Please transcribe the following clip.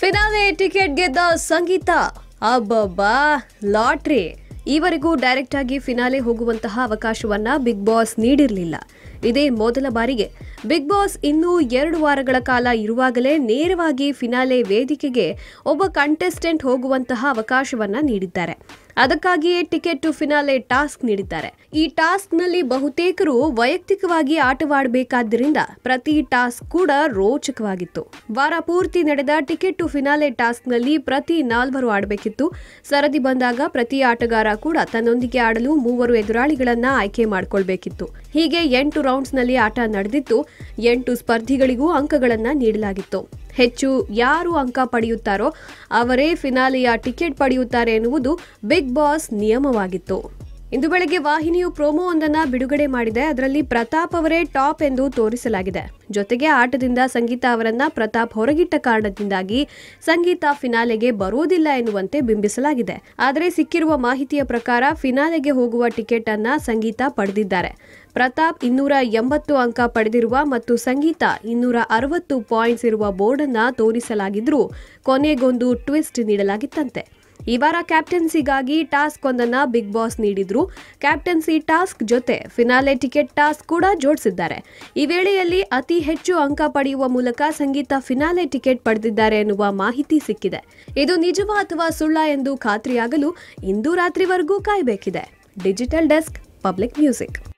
finale ticket ಗೆದ್ದ ಸಂಗೀತ ಅಬ್ಬಬ್ಬಾ lottery ಈವರೆಗೂ ಡೈರೆಕ್ಟ್ ಆಗಿ ಫಿನಾಲೆ ಹೋಗುವಂತಹ ಅವಕಾಶವನ್ನ ಬಿಗ್ ಬಾಸ್ ನೀಡಿರಲಿಲ್ಲ ಇದೇ ಮೊದಲ ಬಾರಿಗೆ ಬಿಗ್ ಬಾಸ್ ಇನ್ನೂ ಎರಡು ವಾರಗಳ ಕಾಲ ಇರುವಾಗಲೇ ನೇರವಾಗಿ ಫಿನಾಲೆ ವೇದಿಕೆಗೆ ಒಬ್ಬ ಕಂಟೆಸ್ಟೆಂಟ್ ಹೋಗುವಂತಹ ಅವಕಾಶವನ್ನ ನೀಡಿದ್ದಾರೆ ಅದಕ್ಕಾಗಿಯೇ ಟಿಕೆಟ್ ಟು ಫಿನಾಲೆ ಟಾಸ್ಕ್ ನೀಡಿದ್ದಾರೆ ಈ ಟಾಸ್ಕ್ನಲ್ಲಿ ಬಹುತೇಕರು ವೈಯಕ್ತಿಕವಾಗಿ ಆಟವಾಡಬೇಕಾದ್ದರಿಂದ ಪ್ರತಿ ಟಾಸ್ಕ್ ಕೂಡ ರೋಚಕವಾಗಿತ್ತು ವಾರ ಪೂರ್ತಿ ನಡೆದ ಟಿಕೆಟ್ ಟು ಫಿನಾಲೆ ಟಾಸ್ಕ್ನಲ್ಲಿ ಪ್ರತಿ ನಾಲ್ವರು ಆಡಬೇಕಿತ್ತು ಸರದಿ ಬಂದಾಗ ಪ್ರತಿ ಆಟಗಾರ ಕೂಡ ತನ್ನೊಂದಿಗೆ ಆಡಲು ಮೂವರು ಎದುರಾಳಿಗಳನ್ನ ಆಯ್ಕೆ ಮಾಡಿಕೊಳ್ಬೇಕಿತ್ತು ಹೀಗೆ ಎಂಟು ರೌಂಡ್ಸ್ನಲ್ಲಿ ಆಟ ನಡೆದಿತ್ತು ಎಂಟು ಸ್ಪರ್ಧಿಗಳಿಗೂ ಅಂಕಗಳನ್ನ ನೀಡಲಾಗಿತ್ತು ಹೆಚ್ಚು ಯಾರು ಅಂಕ ಪಡೆಯುತ್ತಾರೋ ಅವರೇ ಫಿನಾಲೆಯ ಟಿಕೆಟ್ ಪಡೆಯುತ್ತಾರೆ ಎನ್ನುವುದು ಬಿಗ್ ಬಾಸ್ ನಿಯಮವಾಗಿತ್ತು ಇಂದು ಬೆಳಗ್ಗೆ ವಾಹಿನಿಯು ಪ್ರೋಮೋ ಒಂದನ್ನ ಬಿಡುಗಡೆ ಮಾಡಿದೆ ಅದರಲ್ಲಿ ಪ್ರತಾಪ್ ಅವರೇ ಟಾಪ್ ಎಂದು ತೋರಿಸಲಾಗಿದೆ ಜೊತೆಗೆ ಆಟದಿಂದ ಸಂಗೀತ ಅವರನ್ನ ಪ್ರತಾಪ್ ಹೊರಗಿಟ್ಟ ಕಾರಣದಿಂದಾಗಿ ಸಂಗೀತ ಫಿನಾಲೆಗೆ ಬರೋದಿಲ್ಲ ಎನ್ನುವಂತೆ ಬಿಂಬಿಸಲಾಗಿದೆ ಆದರೆ ಸಿಕ್ಕಿರುವ ಮಾಹಿತಿಯ ಪ್ರಕಾರ ಫಿನಾಲೆಗೆ ಹೋಗುವ ಟಿಕೆಟ್ ಅನ್ನ ಸಂಗೀತ ಪಡೆದಿದ್ದಾರೆ ಪ್ರತಾಪ್ ಇನ್ನೂರ ಎಂಬತ್ತು ಅಂಕ ಪಡೆದಿರುವ ಮತ್ತು ಸಂಗೀತ ಇನ್ನೂರ ಅರವತ್ತು ಪಾಯಿಂಟ್ಸ್ ಇರುವ ಬೋರ್ಡ್ ಅನ್ನ ತೋರಿಸಲಾಗಿದ್ರೂ ಕೊನೆಗೊಂದು ಟ್ವಿಸ್ಟ್ ನೀಡಲಾಗಿತ್ತಂತೆ ಈ ವಾರ ಕ್ಯಾಪ್ಟನ್ಸಿಗಾಗಿ ಟಾಸ್ಕ್ ಒಂದನ್ನ ಬಿಗ್ ಬಾಸ್ ನೀಡಿದ್ರು ಕ್ಯಾಪ್ಟನ್ಸಿ ಟಾಸ್ಕ್ ಜೊತೆ ಫಿನಾಲೆ ಟಿಕೆಟ್ ಟಾಸ್ಕ್ ಕೂಡ ಜೋಡಿಸಿದ್ದಾರೆ ಈ ವೇಳೆಯಲ್ಲಿ ಅತಿ ಹೆಚ್ಚು ಅಂಕ ಪಡೆಯುವ ಮೂಲಕ ಸಂಗೀತ ಫಿನಾಲೆ ಟಿಕೆಟ್ ಪಡೆದಿದ್ದಾರೆ ಎನ್ನುವ ಮಾಹಿತಿ ಸಿಕ್ಕಿದೆ ಇದು ನಿಜವಾ ಅಥವಾ ಸುಳ್ಳ ಎಂದು ಖಾತ್ರಿಯಾಗಲು ಇಂದು ರಾತ್ರಿವರೆಗೂ ಕಾಯಬೇಕಿದೆ ಡಿಜಿಟಲ್ ಡೆಸ್ಕ್ ಪಬ್ಲಿಕ್ ಮ್ಯೂಸಿಕ್